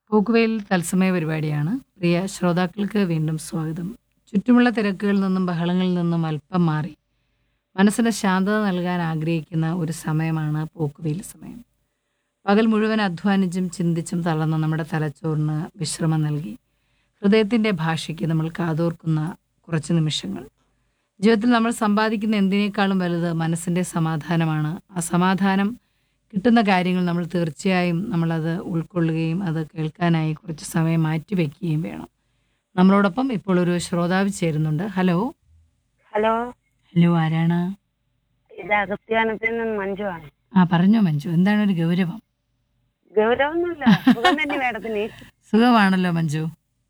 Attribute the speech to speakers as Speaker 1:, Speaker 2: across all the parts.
Speaker 1: പോക്കുവെയിൽ തത്സമയ പരിപാടിയാണ് പ്രിയ ശ്രോതാക്കൾക്ക് വീണ്ടും സ്വാഗതം ചുറ്റുമുള്ള തിരക്കുകളിൽ നിന്നും ബഹളങ്ങളിൽ നിന്നും അല്പം മാറി മനസ്സിന് ശാന്തത നൽകാൻ ആഗ്രഹിക്കുന്ന ഒരു സമയമാണ് പോക്കുവെയിൽ സമയം പകൽ മുഴുവൻ അധ്വാനിച്ചും ചിന്തിച്ചും തളർന്ന നമ്മുടെ തലച്ചോറിന് വിശ്രമം നൽകി ഹൃദയത്തിൻ്റെ ഭാഷയ്ക്ക് നമ്മൾ കാതോർക്കുന്ന കുറച്ച് നിമിഷങ്ങൾ ജീവിതത്തിൽ നമ്മൾ സമ്പാദിക്കുന്ന എന്തിനേക്കാളും വലുത് മനസ്സിൻ്റെ സമാധാനമാണ് ആ സമാധാനം കിട്ടുന്ന കാര്യങ്ങൾ നമ്മൾ തീർച്ചയായും നമ്മളത് ഉൾക്കൊള്ളുകയും അത് കേൾക്കാനായി കുറച്ച് സമയം മാറ്റിവെക്കുകയും വേണം നമ്മളോടൊപ്പം ഇപ്പോൾ ഒരു ശ്രോതാവ് ചേരുന്നുണ്ട് ഹലോ
Speaker 2: ഹലോ
Speaker 1: ഹലോ ആരാണ്
Speaker 2: ഇത് അഗസ്ത്യാനത്തിൽ നിന്ന് മഞ്ജുവാണ്
Speaker 1: ആ പറഞ്ഞോ മഞ്ജു എന്താണ് ഒരു ഗൗരവം
Speaker 2: ഗൗരവൊന്നുമില്ല സുഖം തന്നെ മേഡത്തിന്
Speaker 1: സുഖമാണല്ലോ മഞ്ജു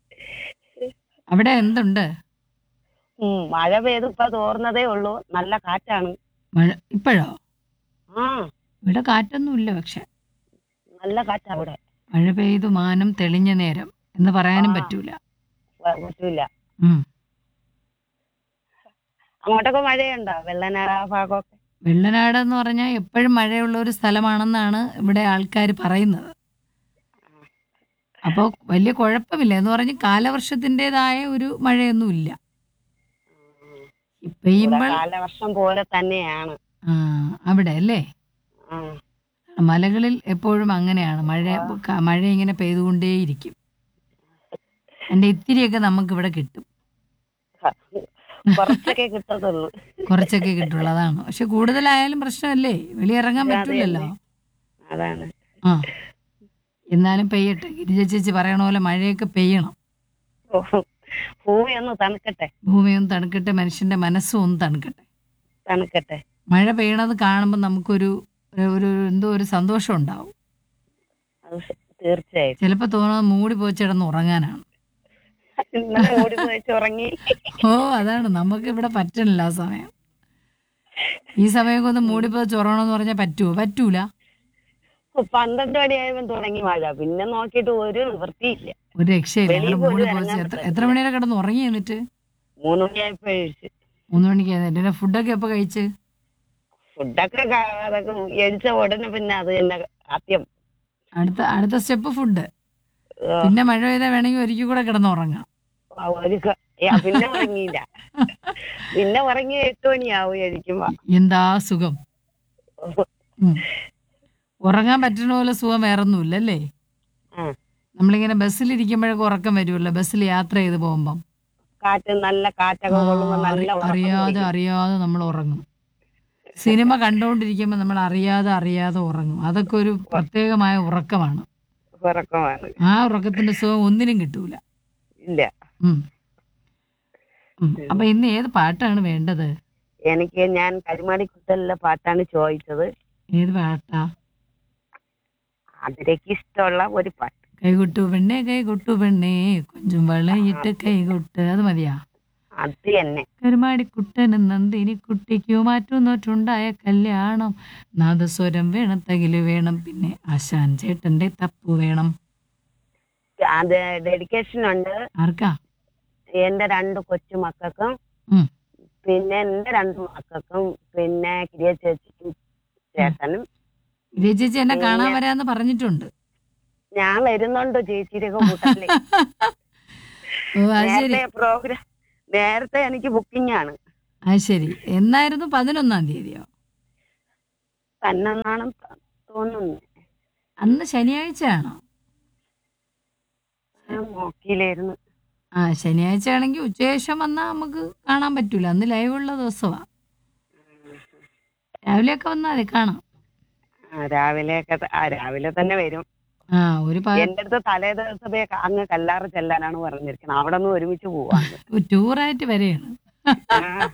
Speaker 1: അവിടെ എന്തുണ്ട്
Speaker 2: ഉം, മഴ പെയ്ത് ഇപ്പൊ തോർന്നതേ ഉള്ളൂ നല്ല കാറ്റാണ്
Speaker 1: മഴ ഇപ്പോഴോ
Speaker 2: ആ
Speaker 1: ഇവിടെ കാറ്റൊന്നുമില്ല പക്ഷെ
Speaker 2: നല്ല കാറ്റാ ഇവിടെ
Speaker 1: മഴ പെയ്തു മാനം തെളിഞ്ഞ നേരം എന്ന് പറയാനും
Speaker 2: ആ.
Speaker 1: പറ്റൂല
Speaker 2: വ- പറ്റൂല
Speaker 1: ഉം.
Speaker 2: അങ്ങോട്ടൊക്കെ മഴയുണ്ടോ വെള്ളനാട് ആ ഭാഗമൊക്കെ
Speaker 1: വെള്ളനാട് എന്ന് പറഞ്ഞാൽ എപ്പോഴും മഴയുള്ള ഒരു സ്ഥലമാണെന്നാണ് ഇവിടെ ആൾക്കാർ പറയുന്നത് അപ്പോൾ വലിയ കുഴപ്പമില്ല എന്ന് പറഞ്ഞ് കാലവർഷത്തിൻ്റെതായ ഒരു മഴയൊന്നുമില്ല
Speaker 2: ഇവിടെ
Speaker 1: പെയ്യുമ്പോൾ
Speaker 2: കാലവർഷം പോലെ തന്നെയാണ്
Speaker 1: ആ, അവിടെ അല്ലേ
Speaker 2: ആ.
Speaker 1: മലകളിൽ എപ്പോഴും അങ്ങനെയാണ് മഴ ക- മഴ ഇങ്ങനെ പെയ്തുകൊണ്ടേയിരിക്കും എൻ്റെ ഇത്തിരിയൊക്കെ നമുക്കിവിടെ കിട്ടും
Speaker 2: കുറച്ചൊക്കെ കിട്ടത്തുള്ളൂ
Speaker 1: കുറച്ചൊക്കെ കിട്ടുള്ളൂ അതാണ് പക്ഷെ കൂടുതലായാലും പ്രശ്നമല്ലേ വെളിയിറങ്ങാൻ
Speaker 2: അതെ,
Speaker 1: പറ്റില്ലല്ലോ
Speaker 2: അതാണ്
Speaker 1: ആ എന്നാലും പെയ്യട്ടെ ഗിരിജ ചേച്ചി പറയണ പോലെ മഴയൊക്കെ പെയ്യണം
Speaker 2: ഓ, ഭൂമി ഒന്ന് തണുക്കട്ടെ
Speaker 1: ഭൂമിയൊന്ന് തണുക്കട്ടെ മനുഷ്യന്റെ മനസ്സും ഒന്ന് തണുക്കട്ടെ
Speaker 2: തണുക്കട്ടെ
Speaker 1: മഴ പെയ്യണത് കാണുമ്പോൾ നമുക്കൊരു ഒരു- ഒരു എന്തോ ഒരു സന്തോഷം ഉണ്ടാവും
Speaker 2: അത് തീർച്ചയായിട്ടും
Speaker 1: ചിലപ്പോൾ തോന്നുന്നത് മൂടി പോച്ചിടന്ന് ഉറങ്ങാനാണ്
Speaker 2: ഇന്നലെ ഓടി പോയിട്ട് ഉറങ്ങി
Speaker 1: ഓ അതാണ് നമുക്ക് ഇവിടെ പറ്റണില്ല ആ സമയം ഈ സമയമൊക്കെ ഒന്ന് മൂടി പോച്ച് ഉറങ്ങണമെന്ന് പറഞ്ഞാൽ പറ്റുമോ പറ്റൂല
Speaker 2: പന്ത്രണ്ട് മണിയായപ്പോ തുടങ്ങി മഴ പിന്നെ നോക്കിയിട്ട് ഒരു നിവൃത്തിയില്ല
Speaker 1: ഒരു രക്ഷയില്ല
Speaker 2: വെളിയിൽ
Speaker 1: ഞങ്ങൾ
Speaker 2: പോലും
Speaker 1: മൂടി
Speaker 2: ഇറങ്ങാൻ
Speaker 1: പോച്ച് എത്ര
Speaker 2: പറ്റില്ല.
Speaker 1: എത്ര മണി വരെ കിടന്ന് ഉറങ്ങി എന്നിട്ട്
Speaker 2: മൂന്ന് മണിയായപ്പോ കഴിച്ച്
Speaker 1: മൂന്ന് മണിക്ക് എന്നിട്ട് ഫുഡൊക്കെ എപ്പോൾ കഴിച്ച്
Speaker 2: ഫുഡൊക്കെ ക- അതൊക്കെ എഴിച്ച ഉടനെ പിന്നെ അത് തന്നെ ആദ്യം
Speaker 1: അടുത്ത അടുത്ത സ്റ്റെപ്പ് ഫുഡ്
Speaker 2: ആ,
Speaker 1: പിന്നെ മഴ പെയ്താൽ വേണമെങ്കിൽ ഒരിക്കൽ കൂടെ കിടന്ന് ഉറങ്ങാം
Speaker 2: ഒരു ക- ഏ, പിന്നെ ഉറങ്ങിയില്ല പിന്നെ ഉറങ്ങി എട്ട് മണിയാവും എഴിക്കുമ്പോ
Speaker 1: എന്താ സുഖം ഉം. ഉറങ്ങാൻ പറ്റുന്ന പോലെ സുഖം വേറൊന്നുമില്ല അല്ലേ
Speaker 2: ആ,
Speaker 1: നമ്മളിങ്ങനെ ബസ്സിലിരിക്കുമ്പോഴൊക്കെ ഉറക്കം വരുമല്ലോ ബസ്സിൽ യാത്ര ചെയ്ത് പോകുമ്പം
Speaker 2: കാറ്റ് നല്ല കാറ്റൊക്കെ കൊള്ളുമ്പോ
Speaker 1: ആ,
Speaker 2: നല്ല
Speaker 1: അറി-
Speaker 2: ഉറക്കം
Speaker 1: അറിയാതെ
Speaker 2: പിടിക്കും.
Speaker 1: അറിയാതെ നമ്മൾ ഉറങ്ങും സിനിമ കണ്ടുകൊണ്ടിരിക്കുമ്പോൾ നമ്മൾ അറിയാതെ അറിയാതെ ഉറങ്ങും അതൊക്കെ ഒരു പ്രത്യേകമായ ഉറക്കമാണ്
Speaker 2: ഉറക്കമാണ്
Speaker 1: ആ ഉറക്കത്തിന്റെ സുഖം ഒന്നിനും കിട്ടൂല
Speaker 2: ഇല്ല
Speaker 1: ഉം. ഉം. അപ്പൊ ഇന്ന് ഏത് പാട്ടാണ് വേണ്ടത്
Speaker 2: എനിക്ക് ഞാൻ കരിമാടി കുത്തലിലെ പാട്ടാണ് ചോദിച്ചത്
Speaker 1: ഏത് പാട്ടാ
Speaker 2: അതിലേക്ക് ഇഷ്ടമുള്ള ഒരു പാട്ട്
Speaker 1: കൈകൊട്ടു പെണ്ണേ കൈകൊട്ടു പെണ്ണേ കൊഞ്ചും വളയിട്ട് കൈകൊട്ട് അത് മതിയാ
Speaker 2: അത് തന്നെ
Speaker 1: കരുമാടിക്കുട്ടനും നന്ദിനി കുട്ടിക്കു മാറ്റുന്നോട്ടുണ്ടായ കല്യാണം നാദസ്വരം വേണം തകില് വേണം പിന്നെ ആശാൻ ചേട്ടന്റെ തപ്പു വേണം
Speaker 2: അത് ഡെഡിക്കേഷൻ ഉണ്ട്
Speaker 1: ആർക്കാ
Speaker 2: എന്റെ രണ്ട് കൊച്ചു മക്കൾക്കും
Speaker 1: ഉം.
Speaker 2: പിന്നെ എന്റെ രണ്ട് മക്കൾക്കും പിന്നെ കിരിയ ചേച്ചിക്കും ചേട്ടനും
Speaker 1: വിജയ ചേച്ചി എന്നെ കാണാൻ വരാന്ന് പറഞ്ഞിട്ടുണ്ട്
Speaker 2: ഞാൻ വരുന്നുണ്ട് ചേച്ചിയുടെ കൂട്ടത്തില്
Speaker 1: ഓ അത് ശരി
Speaker 2: നേരത്തെ പ്രോഗ്രാം നേരത്തെ എനിക്ക് ബുക്കിംഗ് ആണ്
Speaker 1: അത് ശരി എന്നായിരുന്നു പതിനൊന്നാം തീയതിയോ
Speaker 2: തന്നെന്നാണ് തോന്നുന്നു
Speaker 1: അന്ന് ശനിയാഴ്ചയാണോ
Speaker 2: ഞാൻ നോക്കിയില്ലായിരുന്നു
Speaker 1: ആ ശനിയാഴ്ച ആണെങ്കിൽ ഉച്ചശേഷം വന്നാൽ നമുക്ക് കാണാൻ പറ്റൂല അന്ന് ലൈവ് ഉള്ള ദിവസമാ രാവിലെയൊക്കെ വന്നാൽ മതി കാണാം
Speaker 2: ആ, രാവിലെയൊക്കെ ത- ആ രാവിലെ തന്നെ വരും
Speaker 1: ആ ഒരു പ-
Speaker 2: എന്റെ അടുത്ത് തലേ ദിവസമേ അങ്ങ് കല്ലാറ് ചെല്ലാനാണ് പറഞ്ഞിരിക്കുന്നത് അവിടെ നിന്ന് ഒരുമിച്ച് പോവാണ്
Speaker 1: ടൂറായിട്ട് വരെയാണ്
Speaker 2: ആ.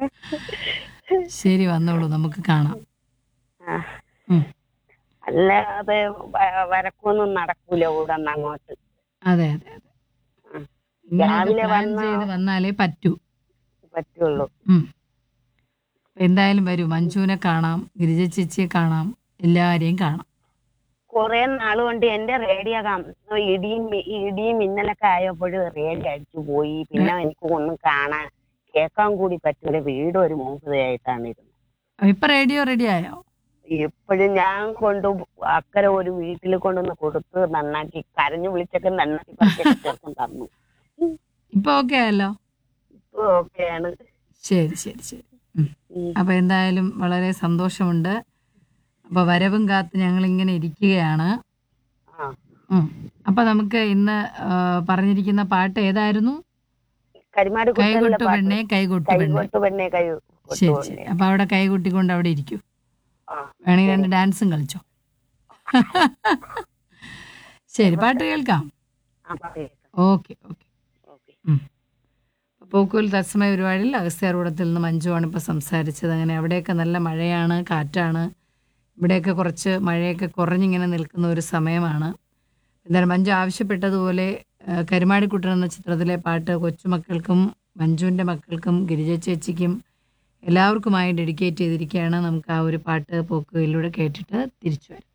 Speaker 1: ശരി വന്നോളൂ നമുക്ക് കാണാം
Speaker 2: ആ.
Speaker 1: ഉം.
Speaker 2: അല്ലാതെ വ- വരക്കൊന്നും നടക്കൂല ഇവിടെ നിന്ന് അങ്ങോട്ട്
Speaker 1: അതെ അതെ അതെ
Speaker 2: ഉം.
Speaker 1: ഇങ്ങനെയൊക്കെ
Speaker 2: രാവിലെ
Speaker 1: പ്ലാൻ
Speaker 2: വന്നാ-
Speaker 1: ചെയ്ത് വന്നാലേ പറ്റൂ
Speaker 2: പറ്റുള്ളൂ
Speaker 1: ഉം. അപ്പൊ എന്തായാലും വരൂ മഞ്ജുവിനെ കാണാം ഗിരിജ ചേച്ചിയെ കാണാം എല്ലാരെയും കാണാം
Speaker 2: കുറെ നാള് കൊണ്ട് എന്റെ റേഡിയോ കാണുന്നു ഇടിയും മി- ഇടിയും മിന്നലൊക്കെ ആയപ്പോൾ റേഡിയോ അടിച്ചു പോയി പിന്നെ എനിക്ക് ഒന്നും കാണാൻ കേൾക്കാൻ കൂടി പറ്റൂല വീട് ഒരു മൂഹതയായിട്ടാണ് ഇരുന്നത്
Speaker 1: അപ്പൊ ഇപ്പൊ റേഡിയോ റെഡി ആയോ
Speaker 2: എപ്പോഴും ഞാൻ കൊണ്ട് അക്കരെ ഒരു വീട്ടിൽ കൊണ്ടുവന്ന് കൊടുത്ത് നന്നാക്കി കരഞ്ഞു വിളിച്ചൊക്കെ നന്നാക്കി പറിച്ചൊക്കെ ചെറുക്കൻ തന്നു
Speaker 1: ഇപ്പൊ ഓക്കെ ആയല്ലോ
Speaker 2: ഇപ്പൊ ഓക്കെയാണ്
Speaker 1: ശരി ശരി ശരി ഉം.
Speaker 2: ഉം.
Speaker 1: അപ്പൊ എന്തായാലും വളരെ സന്തോഷമുണ്ട് അപ്പൊ വരവും കാത്ത് ഞങ്ങൾ ഇങ്ങനെ ഇരിക്കുകയാണ്
Speaker 2: ആ
Speaker 1: ഉം. അപ്പൊ നമുക്ക് ഇന്ന് ആ, പറഞ്ഞിരിക്കുന്ന പാട്ട് ഏതായിരുന്നു
Speaker 2: കരിമാടി കുട്ടനിലെ
Speaker 1: കൈകൊട്ടു
Speaker 2: പാട്ട്
Speaker 1: പെണ്ണെ കൈകൊട്ടു പെണ്ണെ
Speaker 2: കൈകൊട്ട് പെണ്ണെ കൈ
Speaker 1: ശരി
Speaker 2: കൊട്ടു
Speaker 1: ശരി
Speaker 2: പെണ്ണെ
Speaker 1: അപ്പൊ അവിടെ കൈകൊട്ടിക്കൊണ്ട് അവിടെ ഇരിക്കൂ
Speaker 2: ആ
Speaker 1: വേണമെങ്കിൽ രണ്ട് ഡാൻസും കളിച്ചോ ശരി പാട്ട് കേൾക്കാം
Speaker 2: ആ പറയൂ
Speaker 1: ഓക്കെ ഓക്കെ
Speaker 2: ഓക്കെ
Speaker 1: പോക്കുവൽ തത്സമയ പരിപാടിയിൽ അഗസ്ത്യാർകൂടത്തിൽ നിന്ന് മഞ്ജുവാണ് ഇപ്പോൾ സംസാരിച്ചത് അങ്ങനെ അവിടെയൊക്കെ നല്ല മഴയാണ് കാറ്റാണ് ഇവിടെയൊക്കെ കുറച്ച് മഴയൊക്കെ കുറഞ്ഞിങ്ങനെ നിൽക്കുന്ന ഒരു സമയമാണ് എന്തായാലും മഞ്ജു ആവശ്യപ്പെട്ടതുപോലെ ആ, കരുമാടിക്കുട്ടൻ എന്ന ചിത്രത്തിലെ പാട്ട് കൊച്ചുമക്കൾക്കും മഞ്ജുവിൻ്റെ മക്കൾക്കും ഗിരിജ ചേച്ചിക്കും എല്ലാവർക്കുമായി ഡെഡിക്കേറ്റ് ചെയ്തിരിക്കുകയാണ് നമുക്ക് ആ ഒരു പാട്ട് പോക്കുവയിലൂടെ കേട്ടിട്ട് തിരിച്ചു വരാം